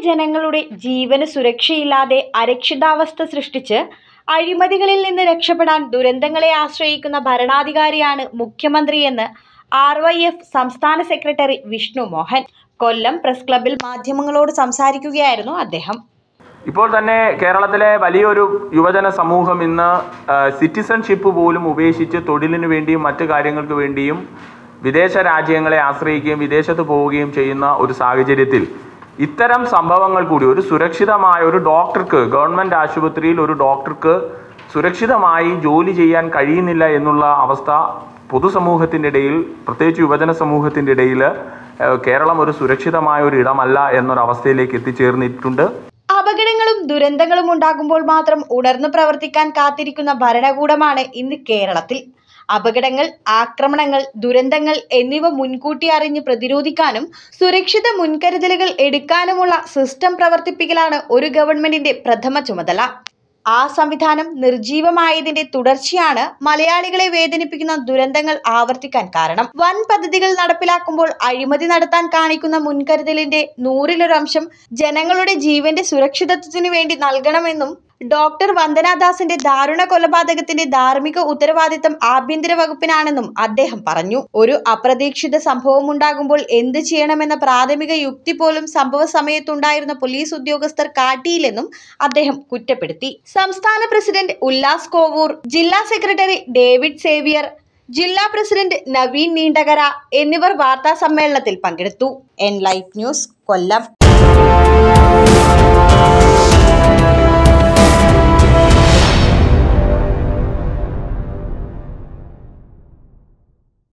ജനങ്ങളുടെ ജീവന് സുരക്ഷയില്ലാതെ അരക്ഷിതാവസ്ഥ സൃഷ്ടിച്ച് അഴിമതികളിൽ നിന്ന് രക്ഷപ്പെടാൻ ദുരന്തങ്ങളെ ആശ്രയിക്കുന്ന ഭരണാധികാരിയാണ് മുഖ്യമന്ത്രിയെന്ന് ആർ വൈ എഫ് സംസ്ഥാന സെക്രട്ടറി വിഷ്ണു മോഹൻ കൊല്ലം പ്രസ് ക്ലബിൽ മാധ്യമങ്ങളോട് സംസാരിക്കുകയായിരുന്നു അദ്ദേഹം ഇപ്പോൾ തന്നെ കേരളത്തിലെ വലിയൊരു യുവജന സമൂഹം ഇന്ന് ആ, സിറ്റിസൺഷിപ്പ് പോലും ഉപേക്ഷിച്ച് തൊഴിലിനു വേണ്ടിയും മറ്റു കാര്യങ്ങൾക്ക് വേണ്ടിയും വിദേശ രാജ്യങ്ങളെ ആശ്രയിക്കുകയും വിദേശത്ത് പോവുകയും ചെയ്യുന്ന ഒരു സാഹചര്യത്തിൽ ഇത്തരം സംഭവങ്ങൾ കൂടി ഒരു സുരക്ഷിതമായ ഒരു ഡോക്ടർക്ക് ഗവൺമെൻറ് ആശുപത്രിയിൽ ഒരു ഡോക്ടർക്ക് സുരക്ഷിതമായി ജോലി ചെയ്യാൻ കഴിയുന്നില്ല എന്നുള്ള അവസ്ഥ പൊതുസമൂഹത്തിൻ്റെ ഇടയിൽ പ്രത്യേകിച്ച് യുവജന സമൂഹത്തിൻ്റെ ഇടയിൽ ആ, കേരളം ഒരു സുരക്ഷിതമായ ഒരു ഇടമല്ല എന്നൊരവസ്ഥയിലേക്ക് എത്തിച്ചേർന്നിട്ടുണ്ട് അപകടങ്ങളും ദുരന്തങ്ങളും ഉണ്ടാകുമ്പോൾ മാത്രം ഉണർന്നു പ്രവർത്തിക്കാൻ കാത്തിരിക്കുന്ന ഭരണകൂടമാണ് ഇന്ന് കേരളത്തിൽ അപകടങ്ങൾ ആക്രമണങ്ങൾ ദുരന്തങ്ങൾ എന്നിവ മുൻകൂട്ടി അറിഞ്ഞ് പ്രതിരോധിക്കാനും സുരക്ഷിത മുൻകരുതലുകൾ എടുക്കാനുമുള്ള സിസ്റ്റം പ്രവർത്തിപ്പിക്കലാണ് ഒരു ഗവൺമെന്റിന്റെ പ്രഥമ ചുമതല ആ സംവിധാനം നിർജീവമായതിന്റെ തുടർച്ചയാണ് മലയാളികളെ വേദനിപ്പിക്കുന്ന ദുരന്തങ്ങൾ ആവർത്തിക്കാൻ കാരണം വൻ പദ്ധതികൾ നടപ്പിലാക്കുമ്പോൾ അഴിമതി നടത്താൻ കാണിക്കുന്ന മുൻകരുതലിന്റെ നൂറിലൊരംശം ജനങ്ങളുടെ ജീവന്റെ സുരക്ഷിതത്വത്തിനു വേണ്ടി നൽകണമെന്നും ഡോക്ടർ വന്ദനാദാസിന്റെ ദാരുണ കൊലപാതകത്തിന്റെ ധാർമ്മിക ഉത്തരവാദിത്തം ആഭ്യന്തര വകുപ്പിനാണെന്നും അദ്ദേഹം പറഞ്ഞു ഒരു അപ്രതീക്ഷിത സംഭവം ഉണ്ടാകുമ്പോൾ എന്ത് ചെയ്യണമെന്ന പ്രാഥമിക യുക്തി പോലും സംഭവ സമയത്തുണ്ടായിരുന്ന പോലീസ് ഉദ്യോഗസ്ഥർ കാട്ടിയില്ലെന്നും അദ്ദേഹം കുറ്റപ്പെടുത്തി സംസ്ഥാന പ്രസിഡന്റ് ഉല്ലാസ് കോവൂർ ജില്ലാ സെക്രട്ടറി ഡേവിഡ് സേവിയർ ജില്ലാ പ്രസിഡന്റ് നവീൻ നീണ്ടകര എന്നിവർ വാർത്താ സമ്മേളനത്തിൽ പങ്കെടുത്തു എൻ ലൈഫ് ന്യൂസ് കൊല്ലം